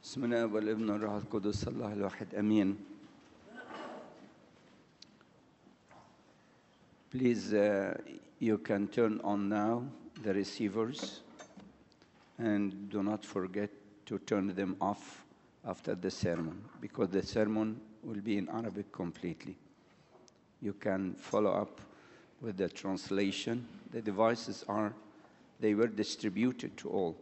بسم الله والابن والروح القدس الله الواحد امين Please, uh, you can turn on now the receivers and do not forget to turn them off after the sermon because the sermon will be in Arabic completely. You can follow up with the translation. The devices are, they were distributed to all.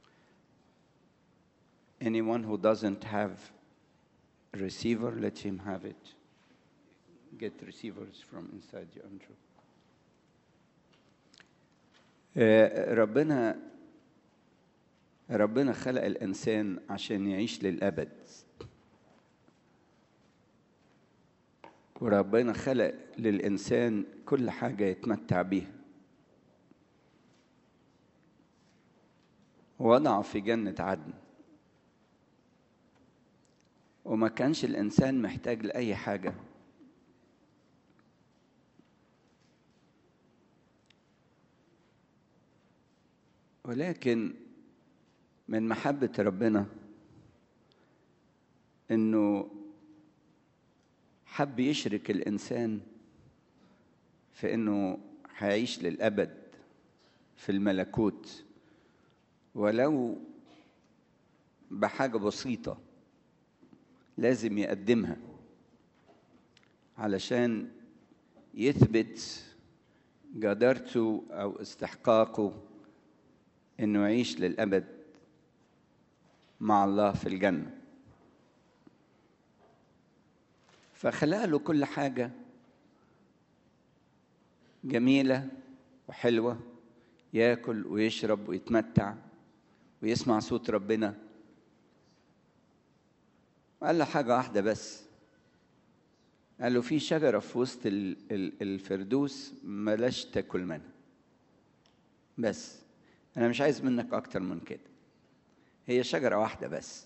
Anyone who doesn't have a receiver, let him have it. Get receivers from inside you, Andrew. آه، ربنا ربنا خلق الإنسان عشان يعيش للأبد وربنا خلق للإنسان كل حاجة يتمتع بيها وضعه في جنة عدن وما كانش الإنسان محتاج لأي حاجة ولكن من محبة ربنا إنه حب يشرك الإنسان في إنه هيعيش للأبد في الملكوت ولو بحاجة بسيطة لازم يقدمها علشان يثبت جدارته أو استحقاقه إنه يعيش للأبد مع الله في الجنة فخلق له كل حاجة جميلة وحلوة ياكل ويشرب ويتمتع ويسمع صوت ربنا قال له حاجة واحدة بس قال له في شجرة في وسط ال- ال- الفردوس ملاش تاكل منها بس أنا مش عايز منك أكتر من كده هي شجرة واحدة بس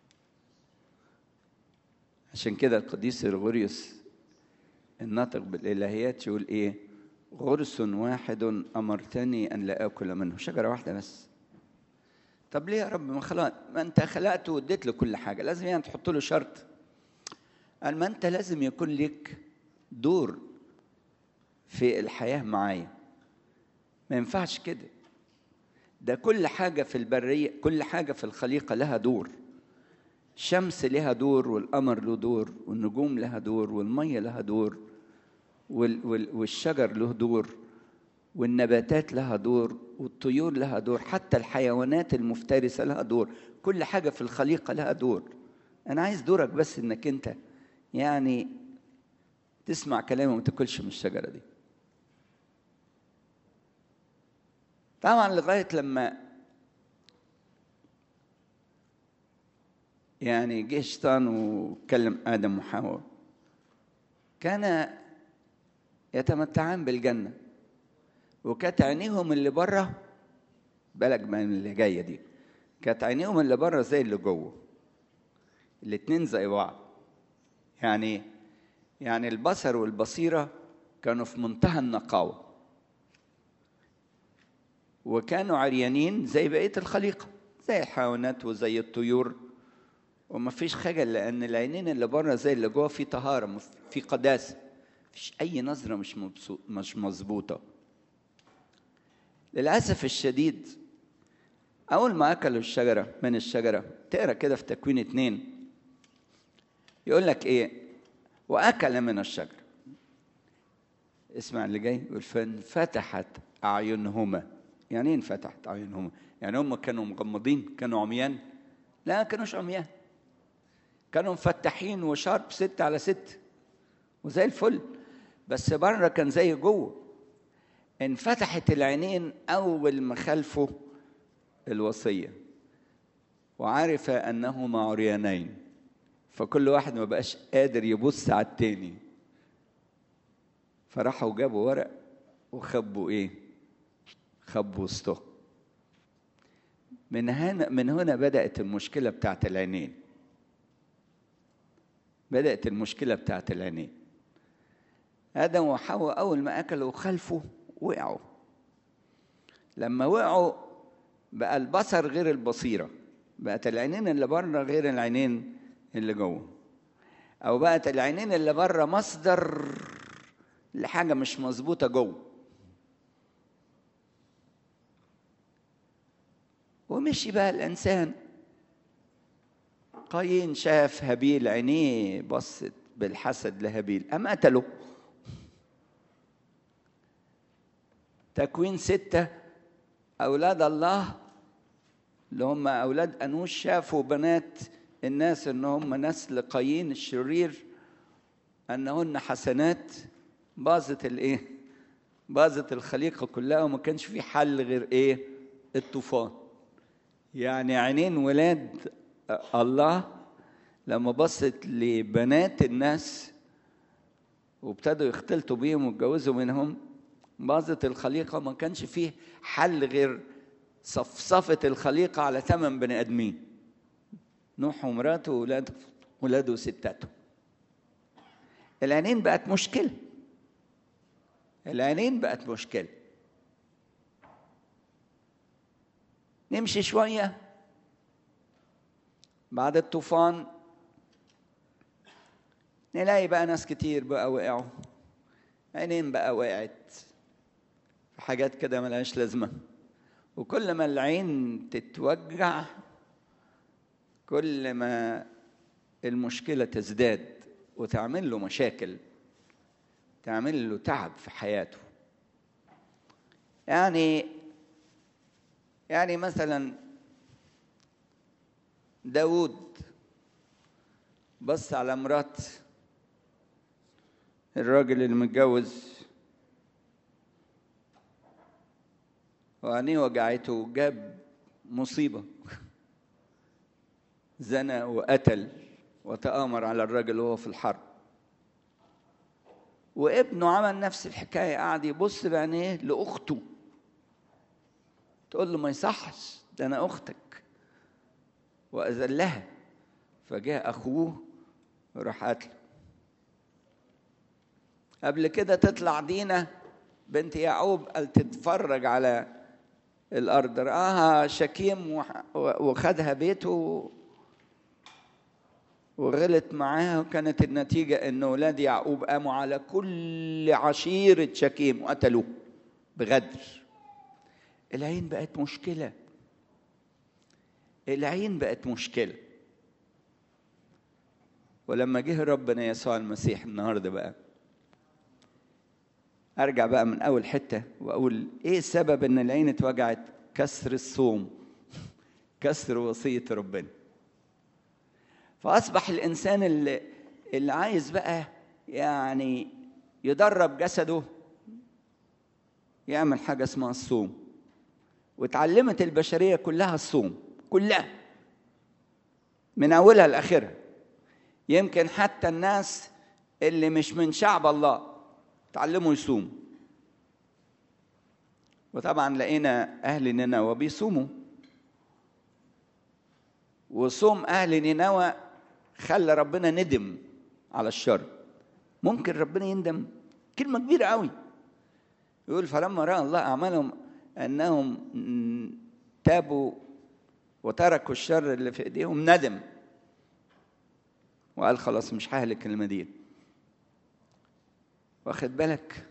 عشان كده القديس غرغوريوس الناطق بالإلهيات يقول إيه غرس واحد أمرتني أن لا آكل منه شجرة واحدة بس طب ليه يا رب ما خلاص ما أنت خلقته واديت له كل حاجة لازم يعني تحط له شرط قال ما أنت لازم يكون لك دور في الحياة معايا ما ينفعش كده ده كل حاجة في البرية كل حاجة في الخليقة لها دور الشمس لها دور والقمر له دور والنجوم لها دور والمية لها دور وال وال والشجر له دور والنباتات لها دور والطيور لها دور حتى الحيوانات المفترسة لها دور كل حاجة في الخليقة لها دور أنا عايز دورك بس إنك أنت يعني تسمع كلامي وما تاكلش من الشجرة دي طبعا لغاية لما يعني جه شيطان وكلم آدم وحواء كان يتمتعان بالجنة وكانت عينيهم اللي بره بالك من اللي جاية دي كانت عينيهم اللي بره زي اللي جوه الاتنين زي بعض يعني يعني البصر والبصيرة كانوا في منتهى النقاوة وكانوا عريانين زي بقية الخليقة زي الحيوانات وزي الطيور وما فيش خجل لأن العينين اللي بره زي اللي جوه في طهارة مف- في قداسة مفيش أي نظرة مش مبسو- مش مظبوطة للأسف الشديد أول ما أكلوا الشجرة من الشجرة تقرا كده في تكوين اتنين يقول لك إيه وأكل من الشجرة اسمع اللي جاي يقول فانفتحت أعينهما يعني إيه انفتحت أعينهما يعني هم كانوا مغمضين كانوا عميان لا ما كانوش عميان كانوا مفتحين وشارب ستة على ستة وزي الفل بس بره كان زي جوه انفتحت العينين أول ما خلفوا الوصية وعرف أنهما عريانين فكل واحد ما بقاش قادر يبص على التاني فراحوا جابوا ورق وخبوا ايه خبوا وسطه من هنا من هنا بدأت المشكلة بتاعت العينين بدأت المشكلة بتاعت العينين آدم وحواء أول ما أكلوا خلفه وقعوا لما وقعوا بقى البصر غير البصيرة بقت العينين اللي بره غير العينين اللي جوه او بقت العينين اللي بره مصدر لحاجه مش مظبوطه جوه ومشي بقى الانسان قايين شاف هابيل عينيه بصت بالحسد لهابيل أم قتله تكوين ستة أولاد الله اللي هم أولاد أنوش شافوا بنات الناس إن هم نسل قايين الشرير أنهن حسنات باظت الإيه؟ باظت الخليقة كلها وما كانش في حل غير إيه؟ الطوفان يعني عينين ولاد الله لما بصت لبنات الناس وابتدوا يختلطوا بيهم ويتجوزوا منهم باظت الخليقة ما كانش فيه حل غير صفصفة الخليقة على ثمن بني آدمين نوح ومراته وولاده ولاده وستاته العينين بقت مشكلة العينين بقت مشكلة نمشي شوية بعد الطوفان نلاقي بقى ناس كتير بقى وقعوا عينين بقى وقعت في حاجات كده ملهاش لازمة وكل ما العين تتوجع كل ما المشكلة تزداد وتعمل له مشاكل تعمل له تعب في حياته يعني يعني مثلا داود بص على مرات الراجل اللي متجوز وعينيه وجعته وجاب مصيبة زنى وقتل وتآمر على الراجل وهو في الحرب وابنه عمل نفس الحكاية قعد يبص بعينيه لأخته تقول له ما يصحش ده أنا أختك وأذلها فجاء أخوه وراح قتله قبل كده تطلع دينا بنت يعقوب قال تتفرج على الأرض رآها شكيم وخدها بيته وغلط معاها وكانت النتيجة إن أولاد يعقوب قاموا على كل عشيرة شكيم وقتلوه بغدر العين بقت مشكلة العين بقت مشكلة ولما جه ربنا يسوع المسيح النهارده بقى ارجع بقى من اول حته واقول ايه السبب ان العين اتوجعت كسر الصوم كسر وصيه ربنا فاصبح الانسان اللي اللي عايز بقى يعني يدرب جسده يعمل حاجه اسمها الصوم واتعلمت البشريه كلها الصوم كلها من اولها لاخرها يمكن حتى الناس اللي مش من شعب الله تعلموا يصوموا وطبعا لقينا اهل نينوى بيصوموا وصوم اهل نينوى خلى ربنا ندم على الشر ممكن ربنا يندم كلمه كبيره قوي يقول فلما راى الله اعمالهم انهم تابوا وتركوا الشر اللي في ايديهم ندم وقال خلاص مش ههلك المدينه واخد بالك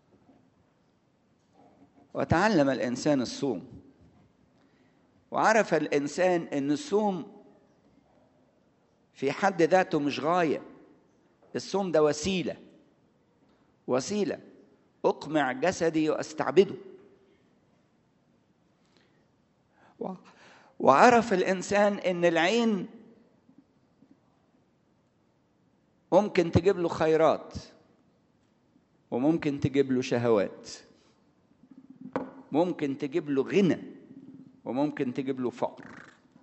وتعلم الانسان الصوم وعرف الانسان ان الصوم في حد ذاته مش غايه الصوم ده وسيله وسيله اقمع جسدي واستعبده وعرف الانسان ان العين ممكن تجيب له خيرات وممكن تجيب له شهوات ممكن تجيب له غنى وممكن تجيب له فقر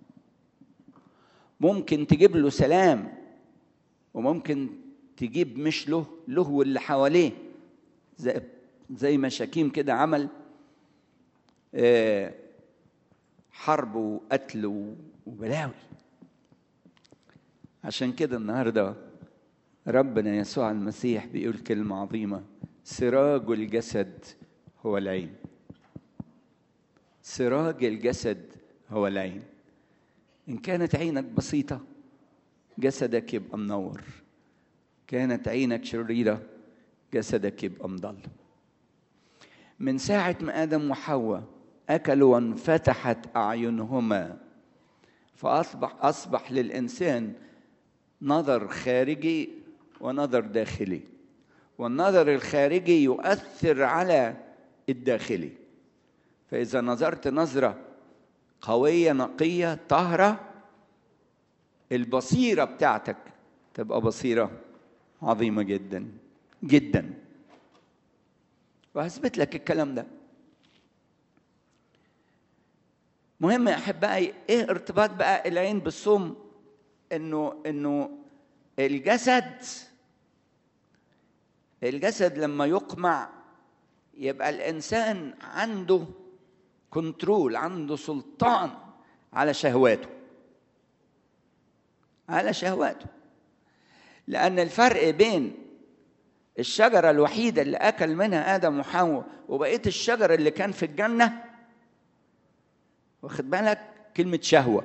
ممكن تجيب له سلام وممكن تجيب مش له له واللي حواليه زي زي ما شكيم كده عمل حرب وقتل وبلاوي عشان كده النهارده ربنا يسوع المسيح بيقول كلمة عظيمة سراج الجسد هو العين سراج الجسد هو العين إن كانت عينك بسيطة جسدك يبقى منور كانت عينك شريرة جسدك يبقى مضل من ساعة ما آدم وحواء أكلوا وانفتحت أعينهما فأصبح أصبح للإنسان نظر خارجي ونظر داخلي والنظر الخارجي يؤثر على الداخلي فإذا نظرت نظرة قوية نقية طاهرة البصيرة بتاعتك تبقى بصيرة عظيمة جدا جدا وهثبت لك الكلام ده مهم يا احبائي ايه ارتباط بقى العين بالصوم انه انه الجسد الجسد لما يقمع يبقى الانسان عنده كنترول عنده سلطان على شهواته على شهواته لان الفرق بين الشجره الوحيده اللي اكل منها ادم وحواء وبقيه الشجر اللي كان في الجنه واخد بالك كلمه شهوه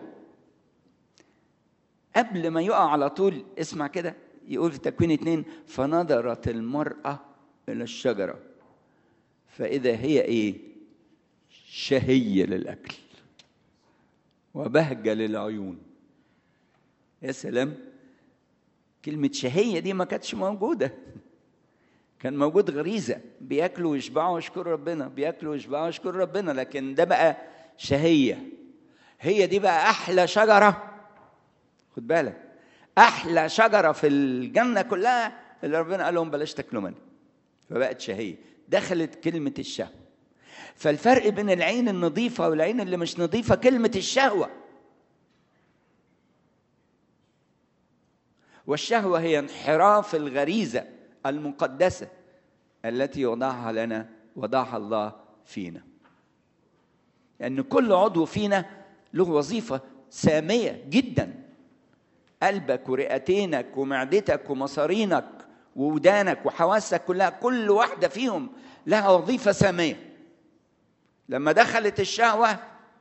قبل ما يقع على طول اسمع كده يقول في تكوين اتنين فنظرت المرأة إلى الشجرة فإذا هي إيه؟ شهية للأكل وبهجة للعيون يا سلام كلمة شهية دي ما كانتش موجودة كان موجود غريزة بياكلوا ويشبعوا ويشكروا ربنا بياكلوا ويشبعوا ويشكروا ربنا لكن ده بقى شهية هي دي بقى أحلى شجرة خد بالك احلى شجره في الجنه كلها اللي ربنا قال لهم بلاش تاكلوا منها فبقت شهيه دخلت كلمه الشهوه فالفرق بين العين النظيفه والعين اللي مش نظيفه كلمه الشهوه والشهوه هي انحراف الغريزه المقدسه التي وضعها لنا وضعها الله فينا لان كل عضو فينا له وظيفه ساميه جدا قلبك ورئتينك ومعدتك ومصارينك وودانك وحواسك كلها كل واحده فيهم لها وظيفه ساميه لما دخلت الشهوه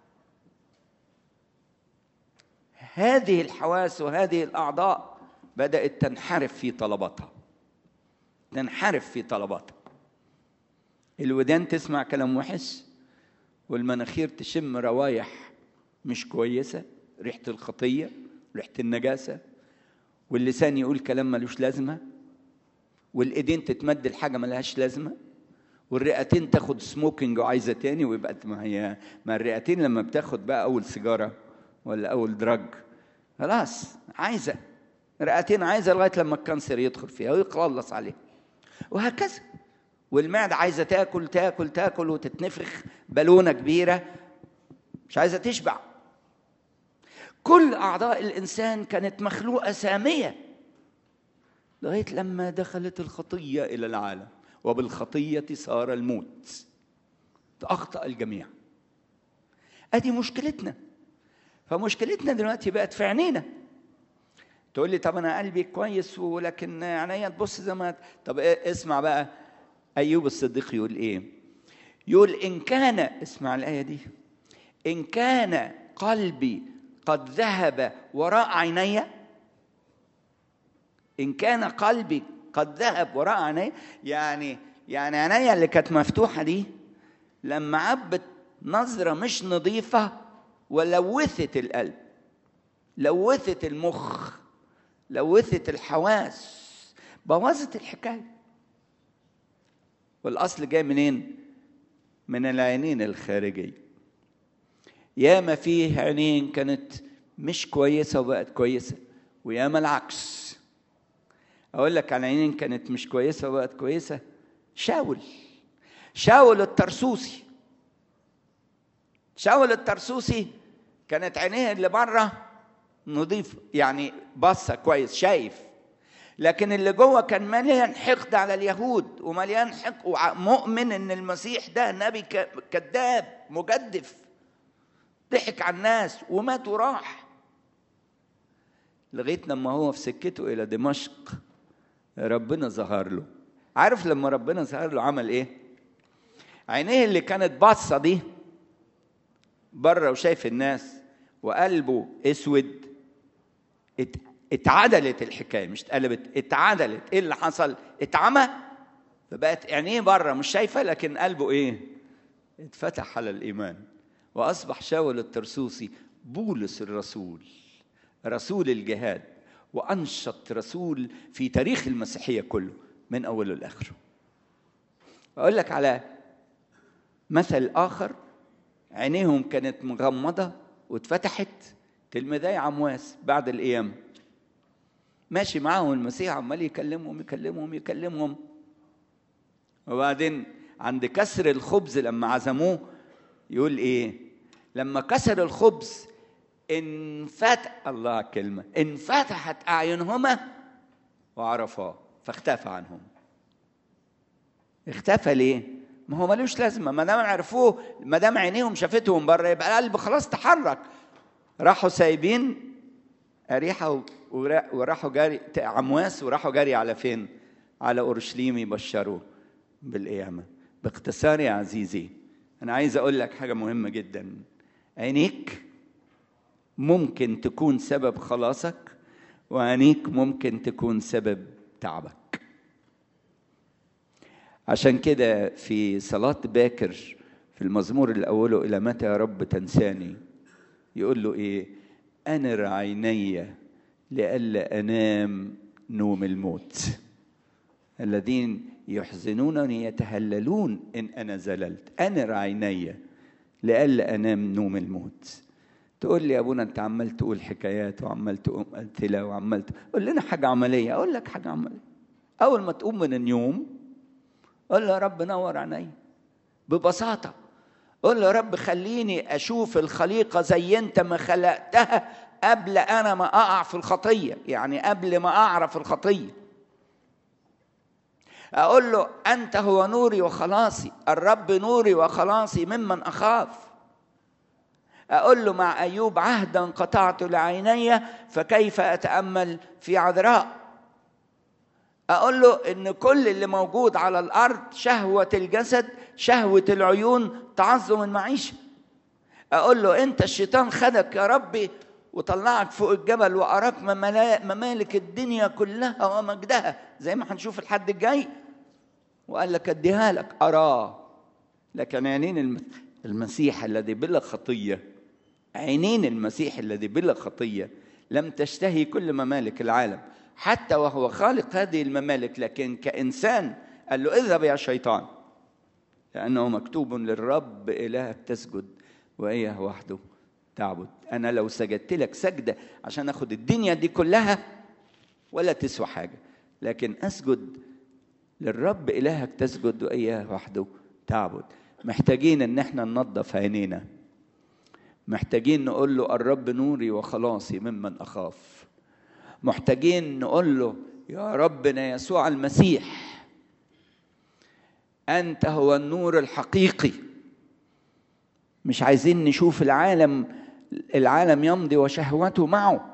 هذه الحواس وهذه الاعضاء بدات تنحرف في طلباتها تنحرف في طلباتها الودان تسمع كلام وحش والمناخير تشم روايح مش كويسه ريحه الخطيه ريحه النجاسه واللسان يقول كلام ملوش لازمه والايدين تتمد لحاجه ملهاش لازمه والرئتين تاخد سموكينج وعايزه تاني ويبقى ما هي ما الرئتين لما بتاخد بقى اول سيجاره ولا اول دراج خلاص عايزه رئتين عايزه لغايه لما الكانسر يدخل فيها ويخلص عليها وهكذا والمعده عايزه تاكل تاكل تاكل وتتنفخ بالونه كبيره مش عايزه تشبع كل اعضاء الانسان كانت مخلوقه ساميه لغايه لما دخلت الخطيه الى العالم وبالخطيه صار الموت اخطا الجميع ادي مشكلتنا فمشكلتنا دلوقتي بقت في عينينا تقول لي طب انا قلبي كويس ولكن عينيا تبص زي ما طب إيه اسمع بقى ايوب الصديق يقول ايه يقول ان كان اسمع الايه دي ان كان قلبي قد ذهب وراء عيني ان كان قلبي قد ذهب وراء عيني يعني يعني عينيا اللي كانت مفتوحه دي لما عبت نظره مش نظيفه ولوثت القلب لوثت المخ لوثت الحواس بوظت الحكايه والاصل جاي منين من العينين الخارجيه ياما فيه عينين كانت مش كويسه وبقت كويسه وياما العكس اقول لك على عينين كانت مش كويسه وبقت كويسه شاول شاول الترسوسي شاول الترسوسي كانت عينيه اللي بره نظيف يعني بصه كويس شايف لكن اللي جوه كان مليان حقد على اليهود ومليان حقد ومؤمن ان المسيح ده نبي كذاب مجدف ضحك على الناس ومات وراح لغايه لما هو في سكته الى دمشق ربنا ظهر له عارف لما ربنا ظهر له عمل ايه عينيه اللي كانت باصه دي بره وشايف الناس وقلبه اسود ات- اتعدلت الحكايه مش اتقلبت اتعدلت ايه اللي حصل اتعمى فبقت عينيه بره مش شايفه لكن قلبه ايه اتفتح على الايمان واصبح شاول الترسوسي بولس الرسول رسول الجهاد وانشط رسول في تاريخ المسيحيه كله من اوله لاخره اقول لك على مثل اخر عينيهم كانت مغمضه واتفتحت تلميذي عمواس بعد القيامه ماشي معاهم المسيح عمال يكلمهم يكلمهم يكلمهم وبعدين عند كسر الخبز لما عزموه يقول ايه لما كسر الخبز انفتح الله على الكلمة انفتحت أعينهما وعرفاه فاختفى عنهم اختفى ليه؟ ما هو ملوش لازمة ما دام عرفوه ما دام عينيهم شافتهم بره يبقى القلب خلاص تحرك راحوا سايبين أريحة ورا- وراحوا جاري عمواس وراحوا جاري على فين؟ على أورشليم يبشروه بالقيامة باختصار يا عزيزي أنا عايز أقول لك حاجة مهمة جدا عينيك ممكن تكون سبب خلاصك وعينيك ممكن تكون سبب تعبك عشان كده في صلاة باكر في المزمور الأول إلى متى يا رب تنساني يقول له إيه أنر عيني لئلا أنام نوم الموت الذين يحزنونني يتهللون إن أنا زللت أنر عيني لئلا أنام نوم الموت تقول لي يا ابونا انت عمال تقول حكايات وعمال تقوم امثله وعمال ت- قول لنا حاجه عمليه اقول لك حاجه عمليه اول ما تقوم من النوم قول له يا رب نور عيني ببساطه قول له يا رب خليني اشوف الخليقه زي انت ما خلقتها قبل انا ما اقع في الخطيه يعني قبل ما اعرف الخطيه اقول له انت هو نوري وخلاصي الرب نوري وخلاصي ممن اخاف اقول له مع ايوب عهدا قطعت لعيني فكيف اتامل في عذراء اقول له ان كل اللي موجود على الارض شهوه الجسد شهوه العيون تعظم المعيشه اقول له انت الشيطان خدك يا ربي وطلعك فوق الجبل واراك مملا- ممالك الدنيا كلها ومجدها زي ما هنشوف الحد الجاي وقال لك اديها لك اراه لكن عينين الم- المسيح الذي بلا خطيه عينين المسيح الذي بلا خطيه لم تشتهي كل ممالك العالم حتى وهو خالق هذه الممالك لكن كانسان قال له اذهب يا شيطان لانه مكتوب للرب الهك تسجد واياه وحده تعبد انا لو سجدت لك سجده عشان اخد الدنيا دي كلها ولا تسوى حاجه لكن اسجد للرب إلهك تسجد وإياه وحده تعبد محتاجين إن احنا ننظف عينينا محتاجين نقول له الرب نوري وخلاصي ممن أخاف محتاجين نقول له يا ربنا يسوع المسيح أنت هو النور الحقيقي مش عايزين نشوف العالم العالم يمضي وشهوته معه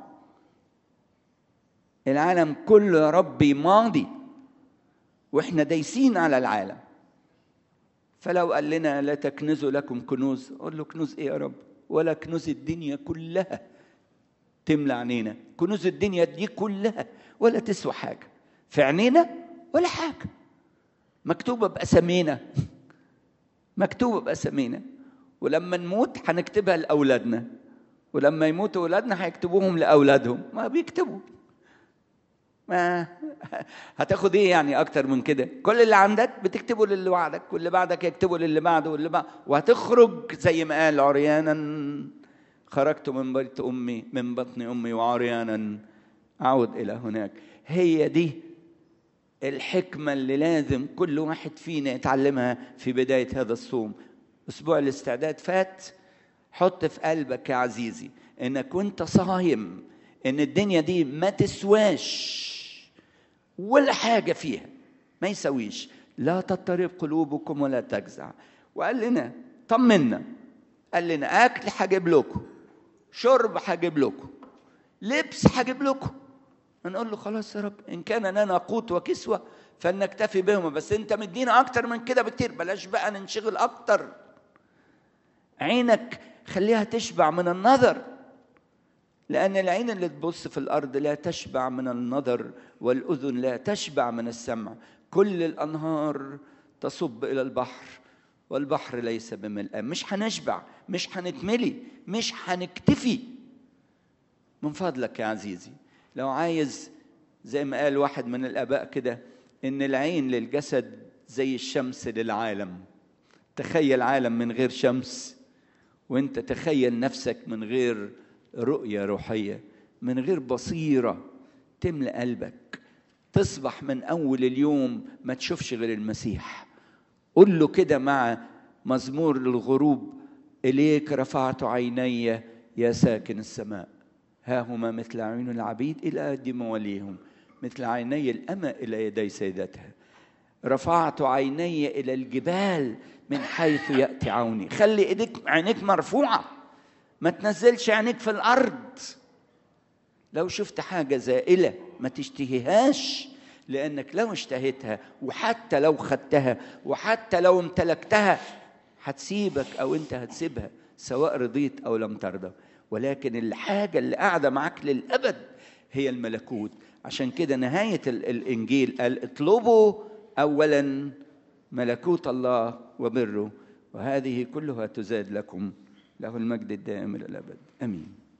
العالم كله يا ربي ماضي واحنا دايسين على العالم فلو قال لنا لا تكنزوا لكم كنوز اقول له كنوز ايه يا رب ولا كنوز الدنيا كلها تملى عينينا كنوز الدنيا دي كلها ولا تسوى حاجه في عينينا ولا حاجه مكتوبه باسامينا مكتوبه باسامينا ولما نموت هنكتبها لاولادنا ولما يموتوا اولادنا هيكتبوهم لاولادهم ما بيكتبوا ما هتاخد ايه يعني اكتر من كده كل اللي عندك بتكتبه للي بعدك واللي بعدك يكتبه للي بعده واللي بعد وهتخرج زي ما قال عريانا خرجت من بيت امي من بطن امي وعريانا اعود الى هناك هي دي الحكمه اللي لازم كل واحد فينا يتعلمها في بدايه هذا الصوم اسبوع الاستعداد فات حط في قلبك يا عزيزي انك وانت صايم ان الدنيا دي ما تسواش ولا حاجه فيها ما يسويش لا تضطرب قلوبكم ولا تجزع وقال لنا طمنا قال لنا اكل هجيب لكم شرب هجيب لكم لبس هجيب لكم نقول له خلاص يا رب ان كان لنا قوت وكسوه فلنكتفي بهما بس انت مدينا اكتر من كده بكتير بلاش بقى ننشغل اكتر عينك خليها تشبع من النظر لأن العين اللي تبص في الأرض لا تشبع من النظر والأذن لا تشبع من السمع كل الأنهار تصب إلى البحر والبحر ليس بملء مش هنشبع مش هنتملي مش هنكتفي من فضلك يا عزيزي لو عايز زي ما قال واحد من الآباء كده إن العين للجسد زي الشمس للعالم تخيل عالم من غير شمس وانت تخيل نفسك من غير رؤية روحية من غير بصيرة تملأ قلبك تصبح من أول اليوم ما تشوفش غير المسيح قل له كده مع مزمور الغروب إليك رفعت عيني يا ساكن السماء ها هما مثل عيون العبيد إلى أد مواليهم مثل عيني الأمة إلى يدي سيدتها رفعت عيني إلى الجبال من حيث يأتي عوني خلي إيديك عينيك مرفوعة ما تنزلش عينيك في الأرض لو شفت حاجة زائلة ما تشتهيهاش لأنك لو اشتهيتها وحتى لو خدتها وحتى لو امتلكتها هتسيبك أو أنت هتسيبها سواء رضيت أو لم ترضى ولكن الحاجة اللي قاعدة معاك للأبد هي الملكوت عشان كده نهاية الإنجيل قال اطلبوا أولا ملكوت الله وبره وهذه كلها تزاد لكم له المجد الدائم إلى الأبد آمين